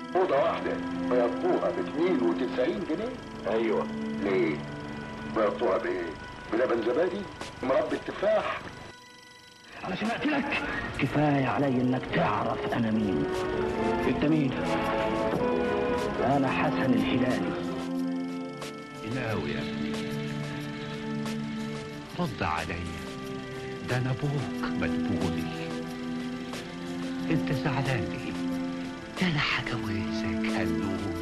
أوضة واحدة بيضطوها ب 92 جنيه ايوه ليه؟ بيضطوها بإيه؟ بلبن زبادي؟ مربى التفاح؟ أنا سمعت لك كفاية علي إنك تعرف أنا مين أنت مين؟ أنا حسن الهلالي هلاوي يا ابني رد علي ده انا ابوك مدبولي انت زعلان ليه ده انا هجوزك هالنومه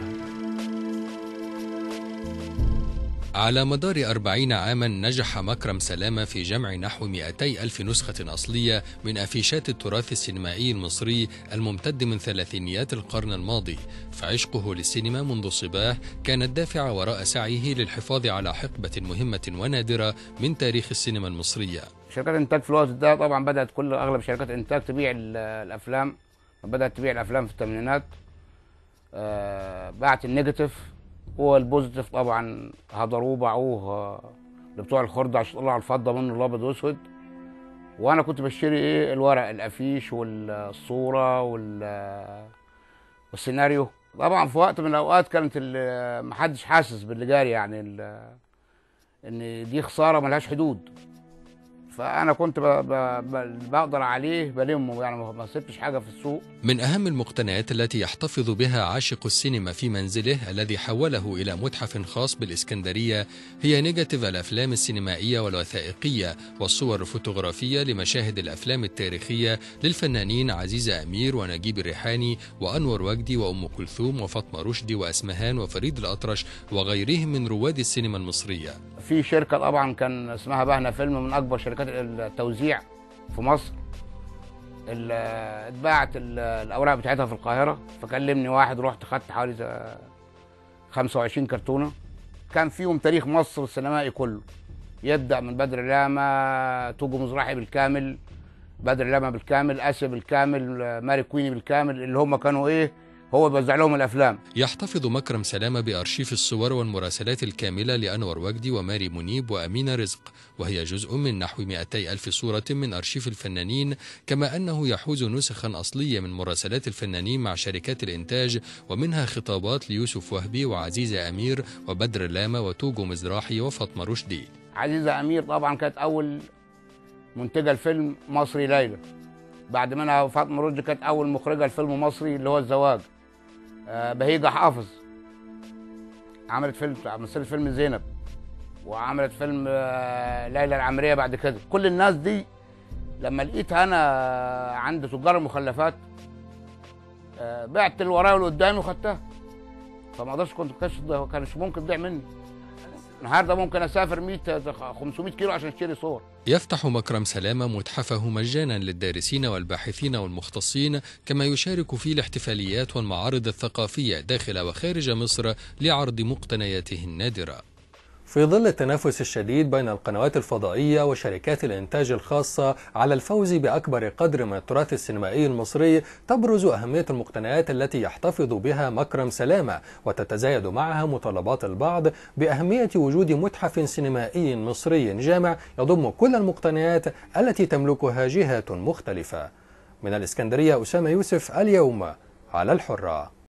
على مدار أربعين عاما نجح مكرم سلامة في جمع نحو 200 ألف نسخة أصلية من أفيشات التراث السينمائي المصري الممتد من ثلاثينيات القرن الماضي فعشقه للسينما منذ صباه كان الدافع وراء سعيه للحفاظ على حقبة مهمة ونادرة من تاريخ السينما المصرية شركات الانتاج في الوقت ده طبعا بدات كل اغلب شركات الانتاج تبيع ال- الافلام بدات تبيع الافلام في الثمانينات آه باعت النيجاتيف والبوزيتيف طبعا هدروه باعوه آه، لبتوع الخردة عشان يطلعوا الفضه منه الابيض واسود وانا كنت بشتري ايه الورق الافيش والصوره وال والسيناريو طبعا في وقت من الاوقات كانت ال- محدش حاسس باللي جاري يعني ال- ان دي خساره ملهاش حدود فانا كنت ب... ب... ب... بقدر عليه بلمه يعني ما ما سبتش حاجه في السوق من أهم المقتنيات التي يحتفظ بها عاشق السينما في منزله الذي حوله إلى متحف خاص بالإسكندرية هي نيجاتيف الأفلام السينمائية والوثائقية والصور الفوتوغرافية لمشاهد الأفلام التاريخية للفنانين عزيزة أمير ونجيب الريحاني وأنور وجدي وأم كلثوم وفاطمة رشدي وأسمهان وفريد الأطرش وغيرهم من رواد السينما المصرية في شركه طبعا كان اسمها بهنا فيلم من اكبر شركات التوزيع في مصر ال- اتباعت ال- الاوراق بتاعتها في القاهره فكلمني واحد رحت خدت حوالي ز- 25 كرتونه كان فيهم تاريخ مصر السينمائي كله يبدا من بدر لاما توجو مزرعي بالكامل بدر لاما بالكامل اسيا بالكامل ماري كويني بالكامل اللي هم كانوا ايه هو بيوزع لهم الافلام يحتفظ مكرم سلامة بأرشيف الصور والمراسلات الكاملة لأنور وجدي وماري منيب وأمينة رزق وهي جزء من نحو 200 ألف صورة من أرشيف الفنانين كما أنه يحوز نسخا أصلية من مراسلات الفنانين مع شركات الإنتاج ومنها خطابات ليوسف وهبي وعزيزة أمير وبدر لاما وتوجو مزراحي وفاطمة رشدي عزيزة أمير طبعا كانت أول منتجة الفيلم مصري ليلى بعد منها فاطمة رشدي كانت أول مخرجة الفيلم مصري اللي هو الزواج آه، بهيجة حافظ عملت فيلم مثلت فيلم زينب وعملت فيلم آه، ليلى العمرية بعد كده كل الناس دي لما لقيتها أنا عند تجار المخلفات آه، بعت اللي ورايا واللي قدامي وخدتها فما اقدرش كنت كانش كانش ممكن تضيع مني النهارده ممكن اسافر 100 500 كيلو عشان اشتري صور يفتح مكرم سلامة متحفه مجانا للدارسين والباحثين والمختصين كما يشارك في الاحتفاليات والمعارض الثقافية داخل وخارج مصر لعرض مقتنياته النادرة في ظل التنافس الشديد بين القنوات الفضائية وشركات الإنتاج الخاصة على الفوز بأكبر قدر من التراث السينمائي المصري تبرز أهمية المقتنيات التي يحتفظ بها مكرم سلامة وتتزايد معها مطالبات البعض بأهمية وجود متحف سينمائي مصري جامع يضم كل المقتنيات التي تملكها جهات مختلفة من الإسكندرية أسامة يوسف اليوم على الحرة